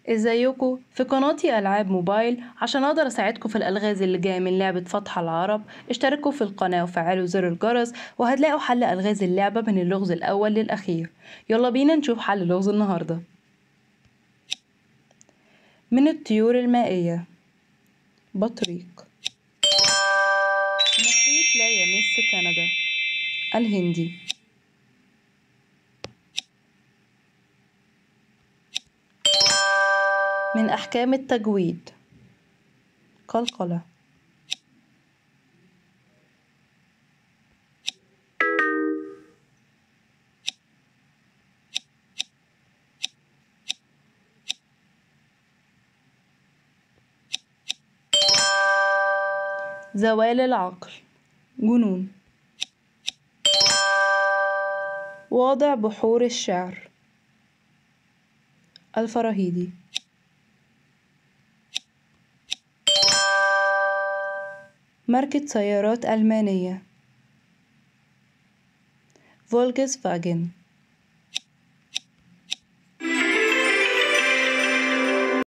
ازيكم في قناتي ألعاب موبايل عشان أقدر أساعدكم في الألغاز اللي جاية من لعبة فتح العرب اشتركوا في القناة وفعلوا زر الجرس وهتلاقوا حل ألغاز اللعبة من اللغز الأول للأخير يلا بينا نشوف حل لغز النهاردة من الطيور المائية بطريق محيط لا يمس كندا الهندي من أحكام التجويد قلقلة زوال العقل جنون واضع بحور الشعر الفراهيدي ماركة سيارات ألمانية فولكس فاجن